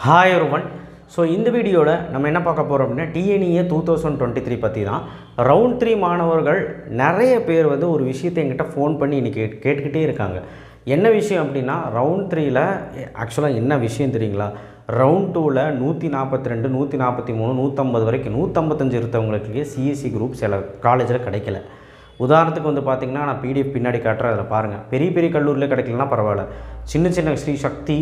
hi ஒருவன் so இந்த வீடியோவில் நம்ம என்ன பார்க்க போகிறோம் அப்படின்னா TNEA two thousand twenty three பற்றி தான் ரவுண்ட் த்ரீ மாணவர்கள் நிறைய பேர் வந்து ஒரு விஷயத்தை என்கிட்ட ஃபோன் பண்ணி இன்னைக்கு கேட் கேட்டுக்கிட்டே இருக்காங்க என்ன விஷயம் அப்படின்னா ரவுண்ட் த்ரீயில் ஆக்சுவலாக என்ன விஷயம் தெரியுங்களா ரவுண்ட் டூவில் நூற்றி நாற்பத்தி ரெண்டு நூற்றி நாற்பத்தி மூணு நூற்றம்பது வரைக்கும் நூற்றம்பத்தஞ்சு இருந்தவங்களுக்கு சிஎஸ்சி குரூப் சில காலேஜில் கிடைக்கல உதாரணத்துக்கு வந்து பார்த்தீங்கன்னா நான் பிடிஎஃப் பின்னாடி காட்டுறேன் அதில் பாருங்கள் பெரிய பெரிய கல்லூரியில் கிடைக்கலனா பரவாயில்ல சின்ன சின்ன ஸ்ரீ சக்தி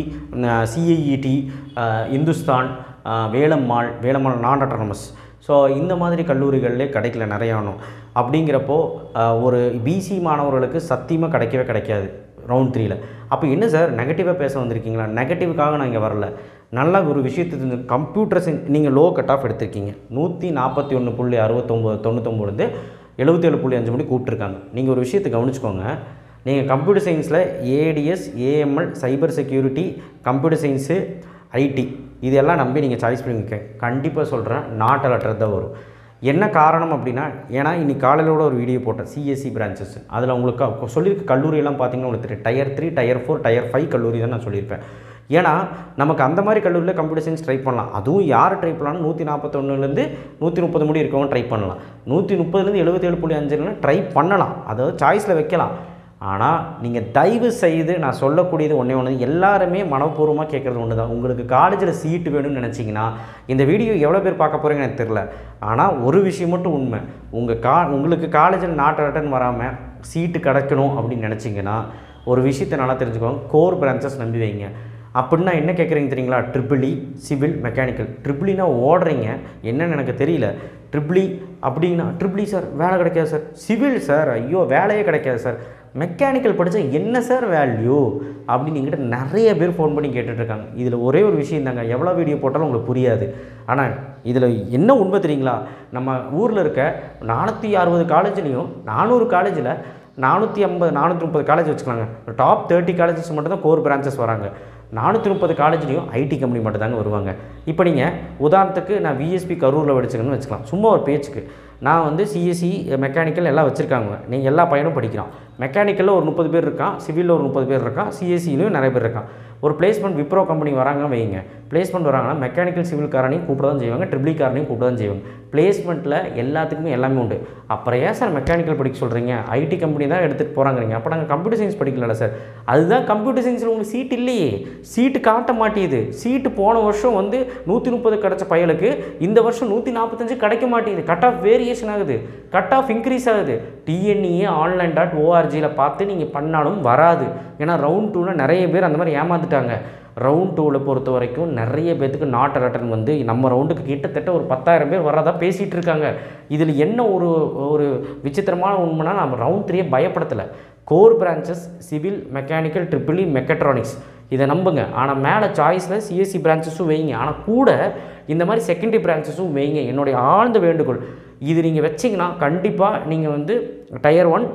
சிஐஇடி இந்துஸ்தான் அஹ், வேலம்மாள் வேலம்மாள் நான் அட்டானமஸ் ஸோ இந்த மாதிரி கல்லூரிகளிலே கிடைக்கல நிறையானும் அப்படிங்கிறப்போ அஹ், ஒரு பிசி மாணவர்களுக்கு சத்தியமாக கிடைக்கவே கிடைக்காது ரவுண்ட் த்ரீல அப்போ என்ன சார் நெகட்டிவாக பேச வந்திருக்கீங்களா நெகட்டிவுக்காக நான் இங்கே வரல நல்ல ஒரு விஷயத்தை தெரிஞ்சு கம்ப்யூட்டர் சயின்ஸ் நீங்கள் லோ கட் ஆஃப் எடுத்திருக்கீங்க நூற்றி நாற்பத்தி ஒன்று புள்ளி அறுபத்தொம்போது தொண்ணூத்தொம்போது எழுபத்தேழு புள்ளி அஞ்சு மணி கூப்பிட்ருக்காங்க நீங்கள் ஒரு விஷயத்தை கவனிச்சுக்கோங்க நீங்கள் கம்ப்யூட்டர் சயின்ஸில் ADS AML cyber security computer science IT இதெல்லாம் நம்பி நீங்கள் சாய்ஸ் பண்ணிக்க கண்டிப்பாக சொல்கிறேன் நாட் அலட்டர் தான் வரும் என்ன காரணம் அப்படின்னா ஏன்னா இன்னைக்கு காலையிலோட ஒரு வீடியோ போட்டேன் சிஎஸ்சி பிரான்ச்சஸ் அதில் உங்களுக்கு க- சொல்லியிருக்க கல்லூரியெல்லாம் பார்த்தீங்கன்னா உங்களுக்கு தெரியும் tier three tier four tier five கல்லூரி தான் நான் சொல்லியிருப்பேன் ஏன்னா நமக்கு அந்த மாதிரி கல்லூரியில் கம்ப்யூட்டர் சயின்ஸ் ட்ரை பண்ணலாம் அதுவும் யார் ட்ரை பண்ணலாம் நூற்றி நாற்பத்தொன்னுலேருந்து நூற்றி முப்பது முடி இருக்கவங்க ட்ரை பண்ணலாம் நூற்றி முப்பதுலேருந்து எழுபத்தேழு புள்ளி அஞ்சுல ட்ரை பண்ணலாம் அதாவது சாய்ஸில் வைக்கலாம் ஆனால் நீங்கள் தயவு செய்து நான் சொல்லக்கூடியது ஒன்றே ஒன்று எல்லாருமே மனப்பூர்வமாக கேட்குறது ஒன்று தான் உங்களுக்கு காலேஜில் சீட்டு வேணும்னு நினச்சிங்கன்னா இந்த வீடியோ எவ்வளோ பேர் பார்க்க போகிறீங்கன்னு எனக்கு தெரில ஆனால் ஒரு விஷயம் மட்டும் உண்மை உங்கள் கா உங்களுக்கு காலேஜில் நாட் அட்டன் வராமல் சீட்டு கிடைக்கணும் அப்படின்னு நினச்சிங்கன்னா ஒரு விஷயத்தை நல்லா தெரிஞ்சுக்கோங்க கோர் பிரான்ச்சஸ் நம்பி வைங்க அப்படின்னா என்ன கேட்குறீங்க தெரியுங்களா ட்ரிபிளி சிவில் மெக்கானிக்கல் ட்ரிபிளினா ஓடுறீங்க என்னன்னு எனக்கு தெரியல ட்ரிபிளி அப்படின்னா ட்ரிபிளி சார் வேலை கிடைக்காது சார் சிவில் சார் ஐயோ வேலையே கிடைக்காது சார் மெக்கானிக்கல் படித்தா என்ன சார் வேல்யூ அப்படின்னு எங்கிட்ட நிறைய பேர் ஃபோன் பண்ணி கேட்டுட்ருக்காங்க இதில் ஒரே ஒரு விஷயம் தாங்க எவ்வளோ வீடியோ போட்டாலும் உங்களுக்கு புரியாது ஆனால் இதில் என்ன உண்மை தெரியுங்களா நம்ம ஊரில் இருக்க நானூற்றி அறுபது காலேஜ்லேயும் நானூறு காலேஜில் நானூற்றி ஐம்பது நானூற்றி முப்பது காலேஜ் வச்சுக்கலாங்க டாப் தேர்ட்டி காலேஜஸ் மட்டும் தான் கோர் பிரான்ச்சஸ் வராங்க நானூற்றி முப்பது காலேஜ்லேயும் ஐடி கம்பெனி மட்டும் தாங்க வருவாங்க இப்போ நீங்கள் உதாரணத்துக்கு நான் விஎஸ்பி கரூரில் படிச்சுக்கணும்னு வச்சுக்கலாம் சும்மா ஒரு பேச்சுக்கு நான் வந்து சிஎஸ்சி மெக்கானிக்கல் எல்லாம் வச்சுருக்காங்க நீங்கள் எல்லா பையனும் படிக்கிறான் மெக்கானிக்கலில் ஒரு முப்பது பேர் இருக்கான் சிவிலில் ஒரு முப்பது பேர் இருக்கான் சிஎஸ்சிலையும் நிறைய பேர் இருக்கான் ஒரு பிளேஸ்மெண்ட் விப்ரோ கம்பெனி வராங்க வைங்க பிளேஸ்மெண்ட் வராங்கன்னா மெக்கானிக்கல் சிவில் காரனையும் கூப்பிட தான் செய்வாங்க ட்ரிபிளி காரனையும் கூப்பிட தான் செய்வாங்க பிளேஸ்மெண்ட்டில் எல்லாத்துக்குமே எல்லாமே உண்டு அப்புறம் ஏன் சார் மெக்கானிக்கல் படிக்க சொல்கிறீங்க ஐடி கம்பெனி தான் எடுத்துகிட்டு போகிறாங்கிறீங்க அப்போ நாங்கள் கம்ப்யூட்டர் சயின்ஸ் படிக்கல சார் அதுதான் கம்ப்யூட்டர் சயின்ஸில் உங்களுக்கு சீட் இல்லையே சீட்டு காட்ட மாட்டேங்குது சீட்டு போன வருஷம் வந்து நூற்றி முப்பது கிடச்ச பயலுக்கு இந்த வருஷம் நூற்றி நாற்பத்தஞ்சு கிடைக்க மாட்டேங்குது கட் ஆஃப் வேரியேஷன் ஆகுது கட் ஆஃப் இன்க்ரீஸ் ஆகுது டிஎன்இஏ ஆன்லைன் டாட் ஓஆர்ஜியில் பார்த்து நீங்கள் பண்ணாலும் வராது ஏன்னா ரவுண்ட் டூவில் நிறைய பேர் அந்த மாதிரி ஏமாந்துட்டாங்க ரவுண்ட் டூவில் பொறுத்த வரைக்கும் நிறைய பேத்துக்கு நாட் அலட்டன் வந்து நம்ம ரவுண்டுக்கு கிட்டத்தட்ட ஒரு பத்தாயிரம் பேர் வர்றதா பேசிகிட்டு இருக்காங்க இதில் என்ன ஒரு ஒரு விசித்திரமான உண்மைனா நம்ம ரவுண்ட் த்ரீயே பயப்படுத்தலை core branches civil mechanical triple E mechatronics இதை நம்புங்க ஆனால் மேலே சாய்ஸில் சிஎஸ்சி பிரான்ச்சஸும் வைங்க ஆனால் கூட இந்த மாதிரி செகண்டரி பிரான்ச்சஸும் வைங்க என்னுடைய ஆழ்ந்த வேண்டுகோள் இது நீங்கள் வச்சிங்கன்னா கண்டிப்பாக நீங்கள் வந்து டயர் ஒன்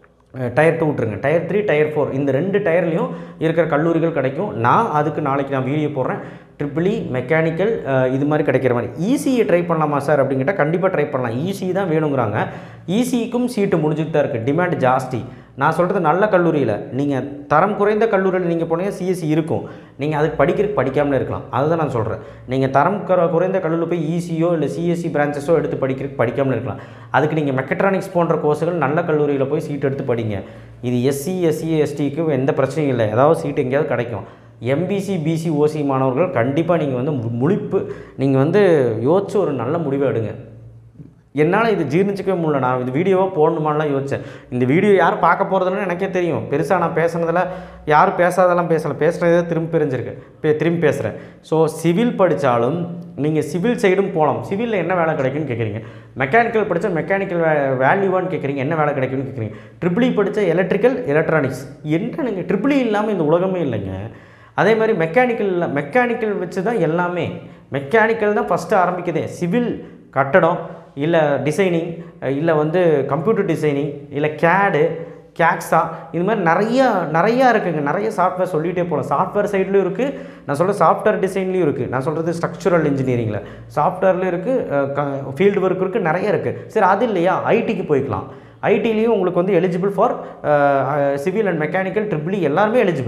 டயர் டூ விட்ருங்க டயர் த்ரீ டயர் ஃபோர் இந்த ரெண்டு டயர்லேயும் இருக்கிற கல்லூரிகள் கிடைக்கும் நான் அதுக்கு நாளைக்கு நான் வீடியோ போடுறேன் ட்ரிபிளி மெக்கானிக்கல் இது மாதிரி கிடைக்கிற மாதிரி ஈஸியை ட்ரை பண்ணலாமா சார் அப்படின்னு கேட்டால் கண்டிப்பாக ட்ரை பண்ணலாம் ஈஸி தான் வேணுங்கிறாங்க ஈஸிக்கும் சீட்டு முடிஞ்சுட்டு தான் இருக்குது டிமாண்ட் ஜாஸ்தி நான் சொல்கிறது நல்ல கல்லூரியில் நீங்கள் தரம் குறைந்த கல்லூரியில் நீங்கள் போனீங்க சிஎஸ்சி இருக்கும் நீங்கள் அதுக்கு படிக்கிறதுக்கு படிக்காமலே இருக்கலாம் அதுதான் நான் சொல்கிறேன் நீங்கள் தரம் குற- குறைந்த கல்லூரியில் போய் ஈசியோ இல்லை சிஎஸ்சி பிரான்ச்சஸோ எடுத்து படிக்கிறதுக்கு படிக்காமலே இருக்கலாம் அதுக்கு நீங்கள் மெக்கட்ரானிக்ஸ் போன்ற கோர்ஸுகள் நல்ல கல்லூரியில் போய் சீட் எடுத்து படிங்க இது எஸ்சி எஸ்சி எஸ்டிக்கு எந்த பிரச்சனையும் இல்லை ஏதாவது சீட் எங்கேயாவது கிடைக்கும் எம்பிசி பிசி ஓசி மாணவர்கள் கண்டிப்பாக நீங்கள் வந்து மு- முழிப்பு நீங்கள் வந்து யோசிச்சு ஒரு நல்ல முடிவை எடுங்க என்னால் இது ஜீர்ணிச்சிக்கவே முடியல நான் இந்த வீடியோவாக போடணுமான்லாம் யோசித்தேன் இந்த வீடியோ யார் பார்க்க போகிறதுன்னு எனக்கே தெரியும் பெருசாக நான் பேசுனதில் யாரும் பேசாதெல்லாம் பேசலை பேசுகிறதே திரும்ப தெரிஞ்சிருக்கு பே திரும்பி பேசுகிறேன் ஸோ சிவில் படித்தாலும் நீங்கள் சிவில் சைடும் போகலாம் சிவிலில் என்ன வேலை கிடைக்குன்னு கேட்குறீங்க மெக்கானிக்கல் படித்தா மெக்கானிக்கல் வே வேல்யூவான்னு கேட்குறீங்க என்ன வேலை கிடைக்குன்னு கேட்குறீங்க ட்ரிபிளி படித்தா எலக்ட்ரிக்கல் எலக்ட்ரானிக்ஸ் என்ன நீங்கள் ட்ரிபிளி இல்லாமல் இந்த உலகமே இல்லைங்க அதே மாதிரி மெக்கானிக்கல் மெக்கானிக்கல் வச்சு தான் எல்லாமே மெக்கானிக்கல் தான் ஃபஸ்ட்டு ஆரம்பிக்குதே சிவில் கட்டடம் இல்லை டிசைனிங் இல்லை வந்து கம்ப்யூட்டர் டிசைனிங் இல்லை கேடு கேக்ஸா இது மாதிரி நிறையா நிறையா இருக்குங்க நிறைய சாஃப்ட்வேர் சொல்லிகிட்டே போகலாம் சாஃப்ட்வேர் சைட்லேயும் இருக்குது நான் சொல்கிற சாஃப்ட்வேர் டிசைன்லேயும் இருக்குது நான் சொல்கிறது ஸ்ட்ரக்சரல் இன்ஜினியரிங்கில் சாஃப்ட்வேர்லேயும் இருக்குது ஃபீல்டு ஒர்க் இருக்குது நிறைய இருக்குது சரி அது இல்லையா ஐடிக்கு போய்க்கலாம் ஐடிலையும் உங்களுக்கு வந்து eligible for civil and mechanical triple E எல்லாருமே எலிஜிபிள்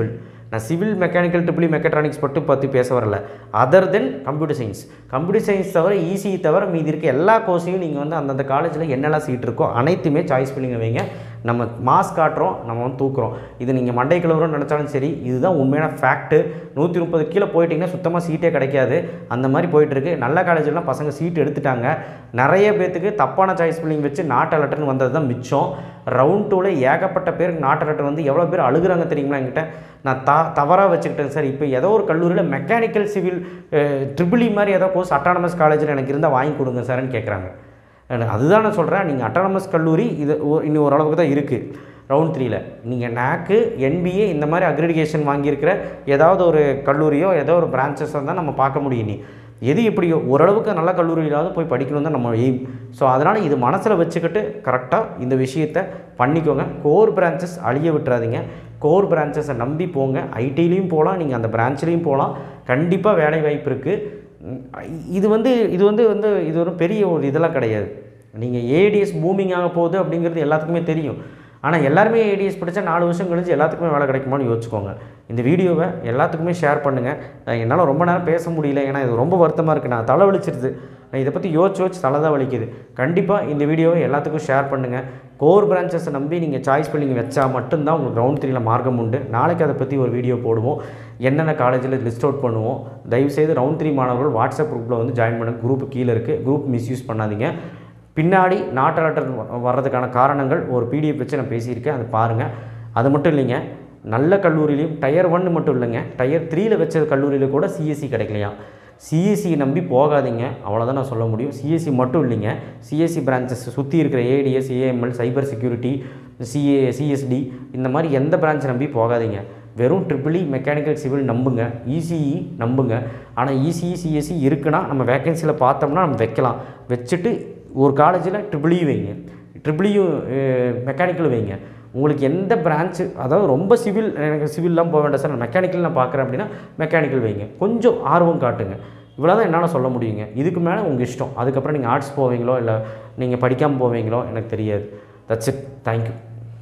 நான் சிவில் மெக்கானிக்கல் ட்ரிபிளி மெக்கட்ரானிக்ஸ் மட்டும் பற்றி பேச வரல other then computer science computer science தவிர ஈஸி தவிர மீதி இருக்க எல்லா கோர்ஸையும் நீங்கள் வந்து அந்தந்த காலேஜில் என்னெல்லாம் சீட் இருக்கோ அனைத்துமே சாய்ஸ் பண்ணிங்க வைங்க நம்ம மாஸ் காட்டுறோம் நம்ம வந்து தூக்குறோம் இது நீங்கள் மண்டை கிளவுறோம்னு நினச்சாலும் சரி இதுதான் உண்மையான ஃபேக்ட்டு நூற்றி முப்பது கீழே போயிட்டிங்கன்னா சுத்தமாக சீட்டே கிடைக்காது அந்த மாதிரி போயிட்டுருக்கு நல்ல காலேஜெல்லாம் பசங்க சீட் எடுத்துட்டாங்க நிறைய பேர்த்துக்கு தப்பான சாய்ஸ் பில்லிங் வச்சு நாட் அலர்ட்னு வந்தது தான் மிச்சம் ரவுண்ட் டூவில் ஏகப்பட்ட பேருக்கு நாட் அலர்ட் வந்து எவ்வளோ பேர் அழுகுறாங்க தெரியுங்களா என்கிட்ட நான் த தவறாக வச்சுக்கிட்டேன் சார் இப்போ ஏதோ ஒரு கல்லூரியில் மெக்கானிக்கல் சிவில் ட்ரிபிளி மாதிரி ஏதோ கோர்ஸ் அட்டானமஸ் காலேஜில் எனக்கு இருந்தால் வாங்கி கொடுங்க சார்னு கேட்குறாங்க எனக்கு அதுதான் நான் சொல்கிறேன் நீங்கள் அட்டானமஸ் கல்லூரி இது ஒ- இன்னும் ஓரளவுக்கு தான் இருக்குது ரவுண்ட் த்ரீல நீங்கள் நாக்கு என்பிஏ இந்த மாதிரி அக்ரிடிகேஷன் வாங்கியிருக்கிற ஏதாவது ஒரு கல்லூரியோ ஏதோ ஒரு பிரான்ச்சஸோ தான் நம்ம பார்க்க முடியும் நீ எது எப்படியோ ஓரளவுக்கு நல்ல கல்லூரியிலாவது போய் படிக்கணும் தான் நம்ம எய்ம் ஸோ அதனால் இது மனசில் வச்சுக்கிட்டு கரெக்டாக இந்த விஷயத்தை பண்ணிக்கோங்க கோர் பிரான்ச்சஸ் அழிய விட்டுறாதீங்க கோர் பிரான்ச்சஸை நம்பி போங்க ஐடிலையும் போகலாம் நீங்கள் அந்த பிரான்ச்லேயும் போகலாம் கண்டிப்பாக வேலை வாய்ப்பு இருக்குது இது வந்து இது வந்து வந்து இது ஒரு பெரிய ஒரு இதெல்லாம் கிடையாது நீங்கள் ஏடிஎஸ் பூமிங் ஆக போகுது அப்படிங்கிறது எல்லாத்துக்குமே தெரியும் ஆனால் எல்லாருமே ஏடிஎஸ் படித்தா நாலு வருஷம் கழிச்சு எல்லாத்துக்குமே வேலை கிடைக்குமான்னு யோசிச்சுக்கோங்க இந்த வீடியோவை எல்லாத்துக்குமே ஷேர் பண்ணுங்கள் என்னால் ரொம்ப நேரம் பேச முடியல ஏன்னா இது ரொம்ப வருத்தமாக இருக்குது நான் தலை வலிச்சிருது நான் இதை பற்றி யோசிச்சு யோசிச்சு தலை தான் வலிக்குது கண்டிப்பாக இந்த வீடியோவை எல்லாத்துக்கும் ஷேர் பண்ணுங்கள் கோர் பிரான்ச்சஸை நம்பி நீங்கள் சாய்ஸ் பண்ணி வச்சா மட்டும்தான் உங்களுக்கு ரவுண்ட் த்ரீல மார்க்கம் உண்டு நாளைக்கு அதை பற்றி ஒரு வீடியோ போடுவோம் என்னென்ன காலேஜில் லிஸ்ட் அவுட் பண்ணுவோம் தயவுசெய்து ரவுண்ட் த்ரீ மாணவர்கள் வாட்ஸ்அப் குரூப்பில் வந்து ஜாயின் பண்ணுங்க குரூப் கீழே இருக்குது குரூப் மிஸ்யூஸ் பண்ணாதீங்க பின்னாடி நாட் அலர்ட் வர்றதுக்கான காரணங்கள் ஒரு பிடிஎஃப் வச்சு நான் பேசியிருக்கேன் அதை பாருங்கள் அது மட்டும் இல்லைங்க நல்ல கல்லூரியிலையும் டயர் ஒன்று மட்டும் இல்லைங்க டயர் த்ரீல வச்ச கல்லூரியில் கூட சிஎஸ்சி கிடைக்கலையா சிஎஸ்சி நம்பி போகாதீங்க அவ்வளோதான் நான் சொல்ல முடியும் சிஎஸ்சி மட்டும் இல்லைங்க சிஎஸ்சி பிரான்ச்சஸ் சுற்றி இருக்கிற ADS AML cyber security CA CSD இந்த மாதிரி எந்த பிரான்ச் நம்பி போகாதீங்க வெறும் ட்ரிபிளி மெக்கானிக்கல் சிவில் நம்புங்க இசிஇ நம்புங்க ஆனால் இசிஇ சிஎஸ்சி இருக்குன்னா நம்ம வேகன்சியில் பார்த்தோம்னா நம்ம வைக்கலாம் வச்சுட்டு ஒரு காலேஜில் ட்ரிபிளியும் வைங்க ட்ரிபிளியும் மெக்கானிக்கல் வைங்க உங்களுக்கு எந்த பிரான்ச்சு அதாவது ரொம்ப சிவில் எனக்கு சிவில்லாம் போக வேண்டாம் சார் நான் மெக்கானிக்கல் நான் பார்க்குறேன் அப்படின்னா மெக்கானிக்கல் வைங்க கொஞ்சம் ஆர்வம் காட்டுங்க இவ்வளோ தான் என்னால் சொல்ல முடியுங்க இதுக்கு மேலே உங்கள் இஷ்டம் அதுக்கப்புறம் நீங்கள் ஆர்ட்ஸ் போவீங்களோ இல்லை நீங்கள் படிக்காமல் போவீங்களோ எனக்கு தெரியாது தட்ஸ் இட் தேங்க்யூ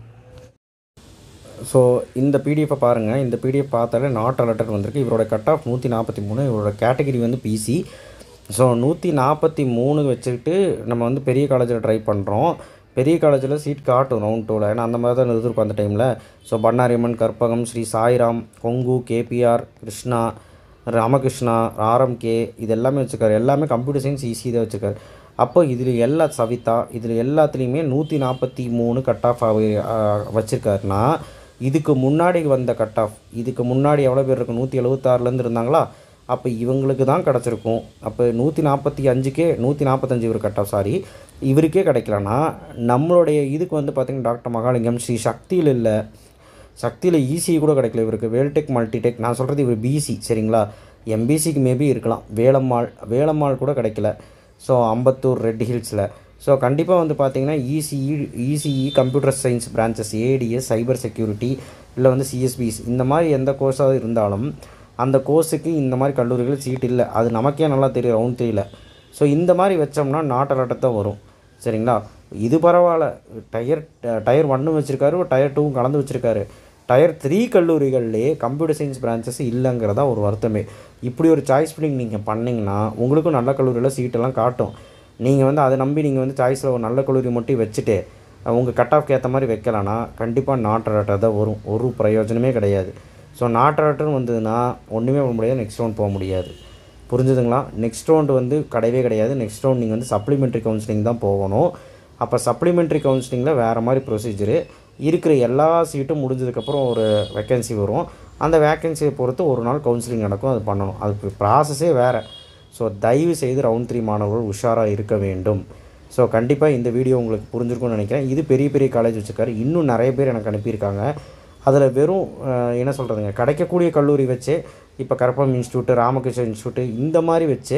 ஸோ இந்த பிடிஎஃப்பை பாருங்கள் இந்த பிடிஎஃப் பார்த்தாலே நாட் அலர்டட் வந்திருக்கு இவரோட கட் ஆஃப் நூற்றி நாற்பத்தி மூணு இவரோட கேட்டகரி வந்து பிசி ஸோ நூற்றி நாற்பத்தி மூணு வச்சுக்கிட்டு நம்ம வந்து பெரிய காலேஜில் ட்ரை பண்ணுறோம் பெரிய காலேஜில் சீட் காட்டும் ரவுண்ட் டூவில் ஏன்னா அந்த மாதிரி தான் எதிர்க்கும் அந்த டைமில் so Bannari Amman Karpagam Sri Sairam Kongu KPR Krishna Ramakrishna RMK இது எல்லாமே வச்சுருக்காரு எல்லாமே கம்ப்யூட்டர் சயின்ஸ் ஈஸி தான் வச்சுருக்காரு அப்போ இதில் எல்லா சவிதா இதில் எல்லாத்துலேயுமே நூற்றி நாற்பத்தி மூணு கட் ஆஃப் வச்சுருக்காருன்னா இதுக்கு முன்னாடி வந்த கட் ஆஃப் இதுக்கு முன்னாடி எவ்வளோ பேர் இருக்கும் நூற்றி எழுபத்தாறுலேருந்து இருந்தாங்களா அப்போ இவங்களுக்கு தான் கிடச்சிருக்கும் அப்போ நூற்றி நாற்பத்தி அஞ்சுக்கே நூற்றி நாற்பத்தஞ்சு இவர் கட் ஆஃப் சாரி இவருக்கே கிடைக்கலனா நம்மளுடைய இதுக்கு வந்து பார்த்திங்கன்னா டாக்டர் மகாலிங்கம் ஸ்ரீ சக்தியில் இல்லை சக்தியில் ஈஸி கூட கிடைக்கல இவருக்கு வேல்டெக் மல்டிடெக் நான் சொல்கிறது இவர் பிசி சரிங்களா எம்பிசிக்கு மேபி இருக்கலாம் வேலம்மாள் வேலம்மாள் கூட கிடைக்கல ஸோ அம்பத்தூர் ரெட் ஹில்ஸில் ஸோ கண்டிப்பாக வந்து பார்த்தீங்கன்னா ECE ECE computer science branches ADS cyber security இல்லை வந்து சிஎஸ்பிஸ் இந்த மாதிரி எந்த கோர்ஸாக இருந்தாலும் அந்த கோர்ஸுக்கு இந்த மாதிரி கல்லூரிகள் சீட் இல்லை அது நமக்கே நல்லா தெரியும் ரவுண்ட் த்ரீல ஸோ இந்த மாதிரி வச்சோம்னா நாட் அலர்ட் தான் வரும் சரிங்களா இது பரவாயில்ல டயர் டயர் ஒன்னும் வச்சுருக்காரு டயர் டூவும் கலந்து வச்சுருக்காரு டயர் த்ரீ கல்லூரிகள்லேயே கம்ப்யூட்டர் சயின்ஸ் பிரான்ச்சஸ் இல்லைங்கிறதா ஒரு வருத்தமே இப்படி ஒரு சாய்ஸ் ஃபில்லிங் நீங்கள் பண்ணிங்கன்னா உங்களுக்கும் நல்ல கல்லூரியில் சீட்டெல்லாம் காட்டும் நீங்கள் வந்து அதை நம்பி நீங்கள் வந்து சாய்ஸில் ஒரு நல்ல கல்லூரி மட்டும் வச்சுட்டு உங்கள் கட் ஆஃப்க்கு ஏற்ற மாதிரி வைக்கலான்னா கண்டிப்பாக நாட் அலர்ட்டாக தான் வரும் ஒரு பிரயோஜனமே கிடையாது ஸோ நாட் அலர்ட்னு வந்ததுன்னா ஒன்றுமே பண்ண முடியாது நெக்ஸ்ட் ரவுண்ட் போக முடியாது புரிஞ்சுதுங்களா நெக்ஸ்ட் ரவுண்டு வந்து கிடையவே கிடையாது நெக்ஸ்ட் ரவுண்ட் நீங்கள் வந்து சப்ளிமெண்ட்ரி கவுன்சிலிங் தான் போகணும் அப்போ சப்ளிமெண்ட்ரி கவுன்சிலிங்கில் வேறு மாதிரி ப்ரொசீஜரு இருக்கிற எல்லா சீட்டும் முடிஞ்சதுக்கப்புறம் ஒரு வேக்கன்சி வரும் அந்த வேக்கன்சியை பொறுத்து ஒரு நாள் கவுன்சிலிங் நடக்கும் அது பண்ணணும் அது ப்ராசஸே வேறு ஸோ தயவு செய்து ரவுண்ட் த்ரீ மாணவர்கள் உஷாராக இருக்க வேண்டும் ஸோ கண்டிப்பாக இந்த வீடியோ உங்களுக்கு புரிஞ்சிருக்கும்னு நினைக்கிறேன் இது பெரிய பெரிய காலேஜ் வச்சுருக்காரு இன்னும் நிறைய பேர் எனக்கு அனுப்பியிருக்காங்க அதில் வெறும் அஹ், என்ன சொல்கிறதுங்க கிடைக்கக்கூடிய கல்லூரி வச்சு இப்போ கரப்பம் இன்ஸ்டியூட்டு ராமகிருஷ்ண இன்ஸ்டியூட்டு இந்த மாதிரி வச்சு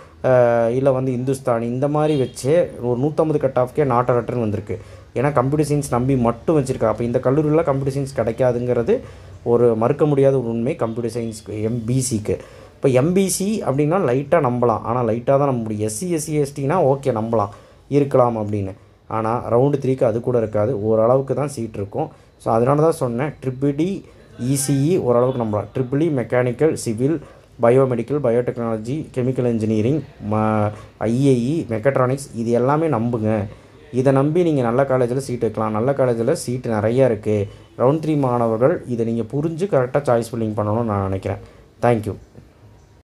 இல்லை வந்து இந்துஸ்தானி இந்த மாதிரி வச்சு ஒரு நூற்றம்பது கட் ஆஃப்கே நாட் அலர்ட்னு வந்திருக்கு ஏன்னா கம்ப்யூட்டர் சயின்ஸ் நம்பி மட்டும் வச்சுருக்கா அப்போ இந்த கல்லூரியில் கம்ப்யூட்டர் சயின்ஸ் கிடைக்காதுங்கிறது ஒரு மறுக்க முடியாத ஒரு உண்மை கம்ப்யூட்டர் சயின்ஸ்க்கு எம்பிசிக்கு இப்போ எம்பிசி அப்படின்னா லைட்டாக நம்பலாம் ஆனால் லைட்டாக தான் நம்ப முடியும் எஸ்சி எஸ்சி எஸ்டினா ஓகே நம்பலாம் இருக்கலாம் அப்படின்னு ஆனால் ரவுண்டு த்ரீக்கு அது கூட இருக்காது ஓரளவுக்கு தான் சீட் இருக்கும் ஸோ அதனால தான் சொன்னேன் ட்ரிபிடி இசிஇ ஓரளவுக்கு நம்பலாம் triple mechanical civil biomedical biotechnology chemical engineering ம ஐஏஇ மெக்கட்ரானிக்ஸ் இது எல்லாமே நம்புங்க இதை நம்பி நீங்கள் நல்ல காலேஜில் சீட் வைக்கலாம் நல்ல காலேஜில் சீட்டு நிறையா இருக்குது ரவுண்ட் த்ரீ மாணவர்கள் இதை நீங்கள் புரிஞ்சு கரெக்டாக சாய்ஸ் ஃபில்லிங் பண்ணணும்னு நான் நினைக்கிறேன் தேங்க்யூ